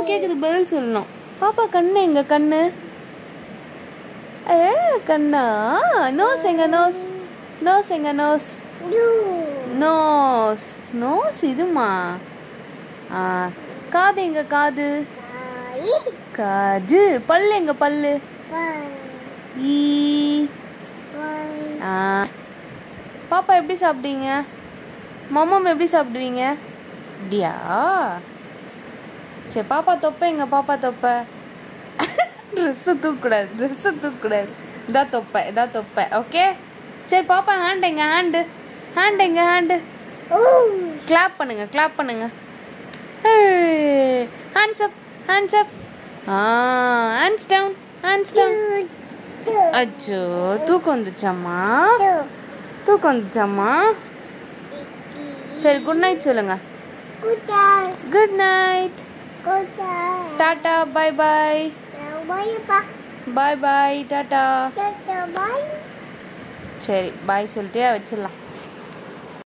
கேக்குது பதில் சொல்லணும் பாப்பா கண்ணு எங்க கண்ணு ஏ கண்ணா நோஸ் எங்க நோஸ் நோஸ் எங்க நோஸ் நோஸ் நோஸ் இதுமா ஆ காது எங்க காது காது பல்லு எங்க பல்லு ஈ ஆ பாப்பா எப்படி சாப்பிடுவீங்க மம்மம் எப்படி சாப்பிடுவீங்க அப்படியா சரி பாப்பா தொப்பை எங்க பாப்பா தொப்பை ட்ரெஸ்ஸு தூக்கக்கூடாது ட்ரெஸ்ஸு தூக்கக்கூடாது இதா தொப்பை இதா தொப்பை ஓகே சரி பாப்பா ஹேண்ட் எங்க ஹேண்டு ஹேண்ட் எங்க ஹேண்டு கிளாப் பண்ணுங்க கிளாப் பண்ணுங்க ஹேண்ட்ஸ் அப் ஹேண்ட்ஸ் அப் ஆ ஹேண்ட்ஸ் டவுன் ஹேண்ட்ஸ் டவுன் அச்சோ தூக்கம் வந்துச்சாம்மா தூக்கம் வந்துச்சாம்மா சரி குட் நைட் சொல்லுங்க good night tata bye bye bye bye tata சரி பாய் சொல்லிட்டே வச்சிடலாம்